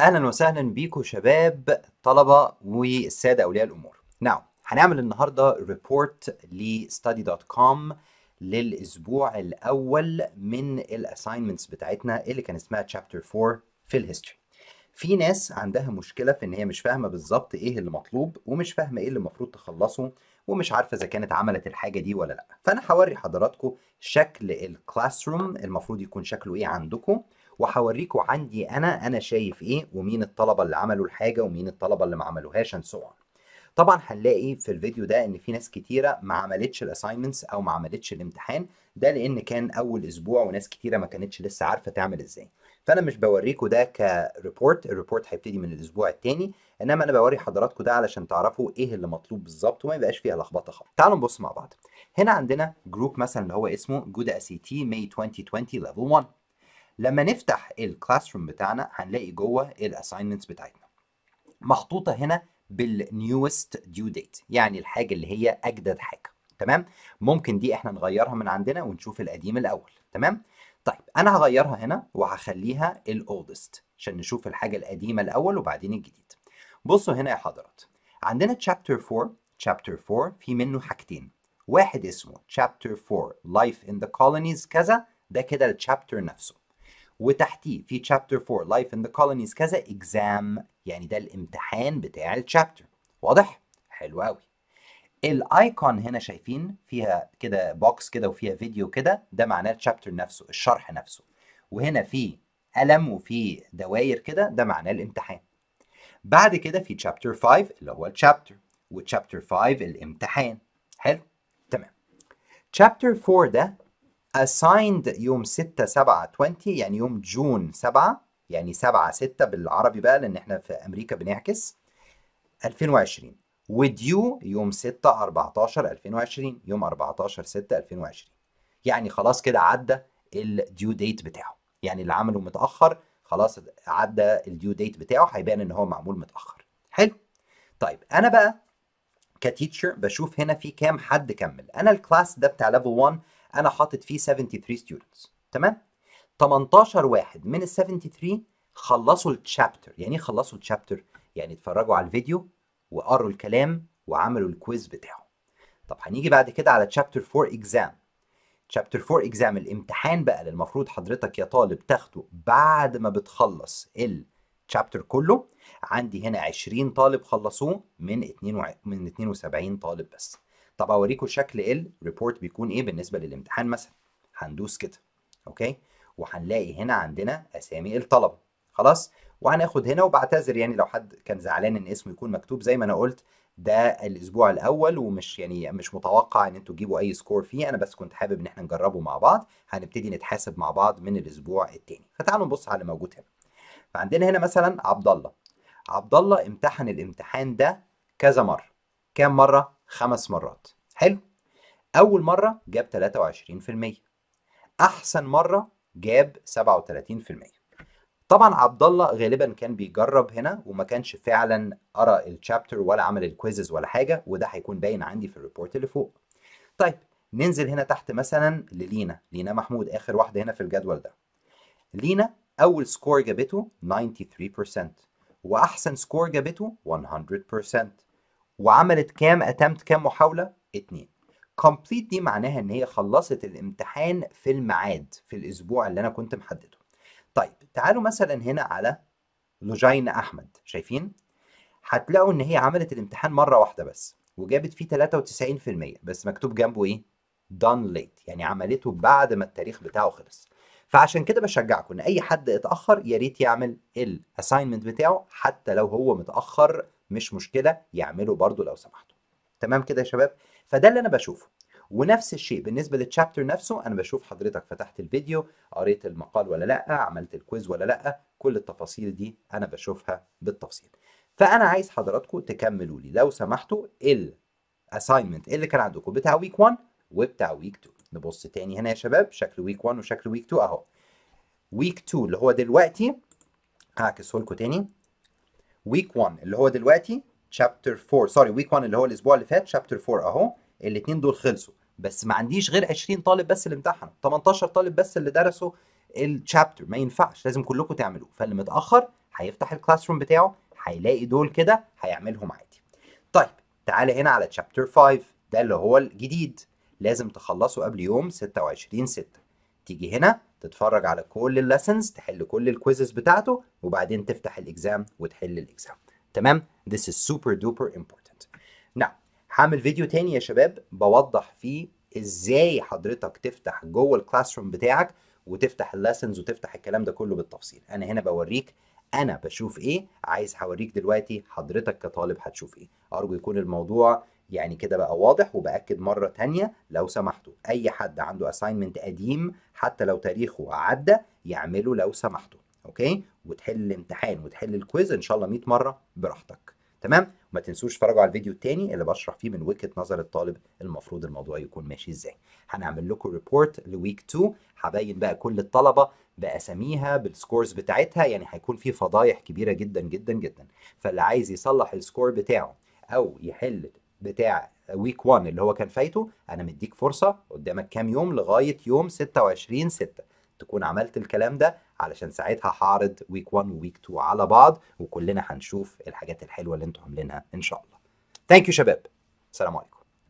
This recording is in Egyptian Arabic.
اهلا وسهلا بيكم شباب طلبه والساده اولياء الامور نعم هنعمل النهارده ريبورت لستادي.com للاسبوع الاول من الاساينمنتس بتاعتنا اللي كان اسمها تشابتر 4 في الهيستوري في ناس عندها مشكله في ان هي مش فاهمه بالظبط ايه اللي مطلوب ومش فاهمه ايه اللي المفروض تخلصه ومش عارفه اذا كانت عملت الحاجه دي ولا لا فانا هوري حضراتكم شكل الكلاس روم المفروض يكون شكله ايه عندكم وهوريكم عندي انا انا شايف ايه ومين الطلبه اللي عملوا الحاجه ومين الطلبه اللي ما عملوهاش and so on. طبعا هنلاقي في الفيديو ده ان في ناس كتيره ما عملتش الاساينمنتس او ما عملتش الامتحان ده لان كان اول اسبوع وناس كتيره ما كانتش لسه عارفه تعمل ازاي فانا مش بوريكم ده كريبورت الريبورت هيبتدي من الاسبوع الثاني انما انا بوري حضراتكم ده علشان تعرفوا ايه اللي مطلوب بالظبط وما يبقاش فيها لخبطه خالص تعالوا نبص مع بعض هنا عندنا جروب مثلا اللي هو اسمه جودا اس تي ماي 2020 ليفل 1 لما نفتح الكلاس روم بتاعنا هنلاقي جوه الاساينمنتس بتاعتنا محطوطه هنا بالنيوست ديو ديت يعني الحاجه اللي هي اجدد حاجه تمام ممكن دي احنا نغيرها من عندنا ونشوف القديم الاول تمام طيب انا هغيرها هنا وهخليها الاولدست عشان نشوف الحاجه القديمه الاول وبعدين الجديد بصوا هنا يا حضرات عندنا chapter 4 chapter 4 في منه حاجتين واحد اسمه chapter 4 life in the colonies كذا ده كده الشابتر نفسه وتحتيه في chapter 4 life in the colonies كذا exam يعني ده الامتحان بتاع الشابتر واضح حلو قوي الايكون هنا شايفين فيها كده بوكس كده وفيها فيديو كده ده معناه الشابتر نفسه الشرح نفسه وهنا في قلم وفي دواير كده ده معناه الامتحان بعد كده في chapter 5 اللي هو الشابتر وchapter 5 الامتحان حلو تمام chapter 4 ده assigned يوم 6 7 20 يعني يوم جون 7 يعني 7 6 بالعربي بقى لان احنا في امريكا بنعكس 2020 وديو يوم 6 14 2020 يوم 14 6 2020 يعني خلاص كده عدى الديو ديت بتاعه يعني اللي عمله متاخر خلاص عدى الديو ديت بتاعه هيبان ان هو معمول متاخر حلو طيب انا بقى كتيتشر بشوف هنا في كام حد كمل انا الكلاس ده بتاع ليفل 1 انا حاطط فيه 73 ستودنتس تمام 18 واحد من ال 73 خلصوا الشابتر يعني ايه خلصوا الشابتر يعني اتفرجوا على الفيديو وقروا الكلام وعملوا الكويز بتاعه طب هنيجي بعد كده على chapter 4 exam chapter 4 exam الامتحان بقى اللي المفروض حضرتك يا طالب تاخده بعد ما بتخلص الشابتر كله عندي هنا 20 طالب خلصوه من 2 من 72 طالب بس طب اوريكم شكل الريبورت بيكون ايه بالنسبه للامتحان مثلا هندوس كده اوكي وهنلاقي هنا عندنا اسامي الطلبه خلاص وهناخد هنا وبعتذر يعني لو حد كان زعلان ان اسمه يكون مكتوب زي ما انا قلت ده الاسبوع الاول ومش يعني مش متوقع ان انتوا تجيبوا اي سكور فيه انا بس كنت حابب ان احنا نجربه مع بعض هنبتدي نتحاسب مع بعض من الاسبوع الثاني فتعالوا نبص على اللي موجود هنا فعندنا هنا مثلا عبد الله عبد الله امتحن الامتحان ده كذا مره كام مره خمس مرات حلو اول مره جاب 23% احسن مره جاب 37% طبعا عبد الله غالبا كان بيجرب هنا وما كانش فعلا قرا الشابتر ولا عمل الكويزز ولا حاجه وده هيكون باين عندي في الريبورت اللي فوق طيب ننزل هنا تحت مثلا للينا لينا محمود اخر واحده هنا في الجدول ده لينا اول سكور جابته 93% واحسن سكور جابته 100% وعملت كام اتمت كام محاوله اتنين كومبليت دي معناها ان هي خلصت الامتحان في الميعاد في الاسبوع اللي انا كنت محدده طيب تعالوا مثلا هنا على لوجين احمد شايفين هتلاقوا ان هي عملت الامتحان مره واحده بس وجابت فيه 93% بس مكتوب جنبه ايه done late يعني عملته بعد ما التاريخ بتاعه خلص فعشان كده بشجعكم ان اي حد اتاخر يا ريت يعمل الاساينمنت بتاعه حتى لو هو متاخر مش مشكله يعمله برضو لو سمحتوا تمام كده يا شباب فده اللي انا بشوفه ونفس الشيء بالنسبه للتشابتر نفسه انا بشوف حضرتك فتحت الفيديو قريت المقال ولا لا عملت الكويز ولا لا كل التفاصيل دي انا بشوفها بالتفصيل فانا عايز حضراتكم تكملوا لي لو سمحتوا الاساينمنت اللي كان عندكم بتاع ويك 1 وبتاع ويك 2 نبص تاني هنا يا شباب شكل ويك 1 وشكل ويك 2 اهو ويك 2 اللي هو دلوقتي هعكسه لكم تاني ويك 1 اللي هو دلوقتي شابتر 4 سوري ويك 1 اللي هو الاسبوع اللي فات شابتر 4 اهو الاثنين دول خلصوا بس ما عنديش غير 20 طالب بس اللي امتحنوا 18 طالب بس اللي درسوا الشابتر ما ينفعش لازم كلكم تعملوه فاللي متاخر هيفتح الكلاس روم بتاعه هيلاقي دول كده هيعملهم عادي طيب تعالى هنا على تشابتر 5 ده اللي هو الجديد لازم تخلصه قبل يوم 26 6 تيجي هنا تتفرج على كل الليسنز تحل كل الكويزز بتاعته وبعدين تفتح الاكزام وتحل الاكزام تمام this is super duper important نعم هعمل فيديو تاني يا شباب بوضح فيه ازاي حضرتك تفتح جوه الكلاس روم بتاعك وتفتح الليسنز وتفتح الكلام ده كله بالتفصيل انا هنا بوريك انا بشوف ايه عايز هوريك دلوقتي حضرتك كطالب هتشوف ايه ارجو يكون الموضوع يعني كده بقى واضح وبأكد مرة تانية لو سمحتوا أي حد عنده أساينمنت قديم حتى لو تاريخه عدى يعمله لو سمحتوا أوكي وتحل الامتحان وتحل الكويز إن شاء الله 100 مرة براحتك تمام وما تنسوش تتفرجوا على الفيديو التاني اللي بشرح فيه من وجهة نظر الطالب المفروض الموضوع يكون ماشي ازاي هنعمل لكم ريبورت لويك 2 هبين بقى كل الطلبة بأساميها بالسكورز بتاعتها يعني هيكون في فضايح كبيرة جدا جدا جدا فاللي عايز يصلح السكور بتاعه أو يحل بتاع ويك 1 اللي هو كان فايته انا مديك فرصه قدامك كام يوم لغايه يوم 26 6 تكون عملت الكلام ده علشان ساعتها هعرض ويك 1 وويك 2 على بعض وكلنا هنشوف الحاجات الحلوه اللي انتوا عاملينها ان شاء الله ثانك يو شباب السلام عليكم